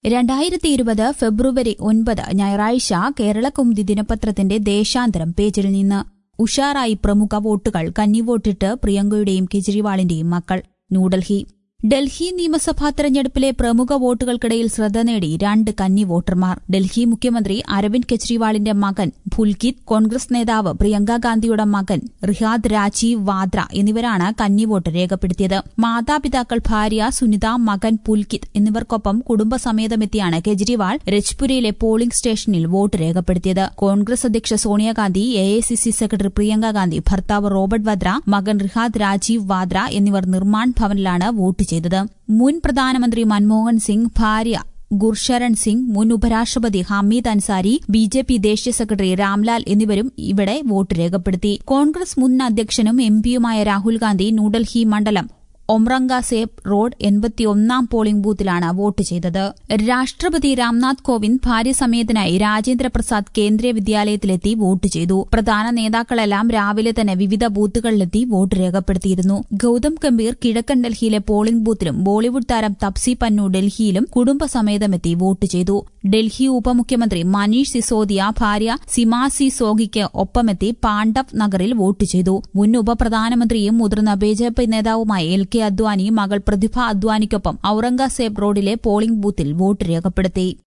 രണ്ടായിരത്തി ഇരുപത് ഫെബ്രുവരി ഒൻപത് ഞായറാഴ്ച കേരളകൗമുദി ദിനപത്രത്തിന്റെ ദേശാന്തരം പേജിൽ നിന്ന് ഉഷാറായി പ്രമുഖ വോട്ടുകൾ കന്നിവോട്ടിട്ട് പ്രിയങ്കയുടെയും കെജ്രിവാളിന്റെയും മക്കൾ ന്യൂഡൽഹി ഡൽഹി നിയമസഭാ തെരഞ്ഞെടുപ്പിലെ പ്രമുഖ വോട്ടുകൾക്കിടയിൽ ശ്രദ്ധ നേടി രണ്ട് കന്നി വോട്ടർമാർ ഡൽഹി മുഖ്യമന്ത്രി അരവിന്ദ് കെജ്രിവാളിന്റെ മകൻ പുൽകിത് കോൺഗ്രസ് നേതാവ് പ്രിയങ്ക ഗാന്ധിയുടെ മകൻ റിഹാദ് രാജീവ് വാദ്ര എന്നിവരാണ് കന്നി വോട്ട് രേഖപ്പെടുത്തിയത് മാതാപിതാക്കൾ ഭാര്യ സുനിത മകൻ പുൽകിത് എന്നിവർക്കൊപ്പം കുടുംബസമേതമെത്തിയാണ് കെജ്രിവാൾ രജ്പുരയിലെ പോളിംഗ് സ്റ്റേഷനിൽ വോട്ട് രേഖപ്പെടുത്തിയത് കോൺഗ്രസ് അധ്യക്ഷ Sonia Gandhi A I C C secretary Priyanka Gandhi ഭർത്താവ് റോബർട്ട് വദ്ര മകൻ റിഹാദ് രാജീവ് വാദ്ര എന്നിവർ നിർമ്മാൺ ഭവനിലാണ് വോട്ട് ചെയ്തത് മുൻ പ്രധാനമന്ത്രി മൻമോഹൻ സിംഗ് ഭാര്യ ഗുർശരൺ സിംഗ് മുൻ ഉപരാഷ്ട്രപതി Hamid Ansari B J P ദേശീയ സെക്രട്ടറി രാംലാൽ എന്നിവരും ഇവിടെ വോട്ട് രേഖപ്പെടുത്തി കോൺഗ്രസ് മുൻ അധ്യക്ഷനും എം പിയുമായ രാഹുൽ ഗാന്ധി ന്യൂഡൽഹി മണ്ഡലം ഒമ്രംഗസേബ് റോഡ് എൺപത്തിയൊന്നാം പോളിംഗ് ബൂത്തിലാണ് വോട്ട് ചെയ്തത് രാഷ്ട്രപതി രാംനാഥ് കോവിന്ദ് ഭാര്യസമേതനായി രാജേന്ദ്ര പ്രസാദ് കേന്ദ്രീയ വിദ്യാലയത്തിലെത്തി വോട്ട് ചെയ്തു പ്രധാന നേതാക്കളെല്ലാം രാവിലെ തന്നെ വിവിധ ബൂത്തുകളിലെത്തി വോട്ട് രേഖപ്പെടുത്തിയിരുന്നു ഗൌതം ഗംഭീർ കിഴക്കൻ ഡൽഹിയിലെ പോളിംഗ് ബൂത്തിലും ബോളിവുഡ് താരം തപ്സി പന്നു ഡൽഹിയിലും കുടുംബസമേതമെത്തി വോട്ട് ചെയ്തു ഡൽഹി ഉപമുഖ്യമന്ത്രി മനീഷ് സിസോദിയ ഭാര്യ സിമാസി സോഗിക്ക് ഒപ്പമെത്തി പാണ്ഡവ് നഗറിൽ വോട്ട് ചെയ്തു മുൻ ഉപപ്രധാനമന്ത്രിയും മുതിർന്ന ബി ജെ പി നേതാവുമായ എൽ കെ അദ്വാനി മകൾ പ്രതിഭ അദ്വാനിക്കൊപ്പം ഔറംഗസേബ് റോഡിലെ പോളിംഗ് ബൂത്തിൽ വോട്ട് രേഖപ്പെടുത്തി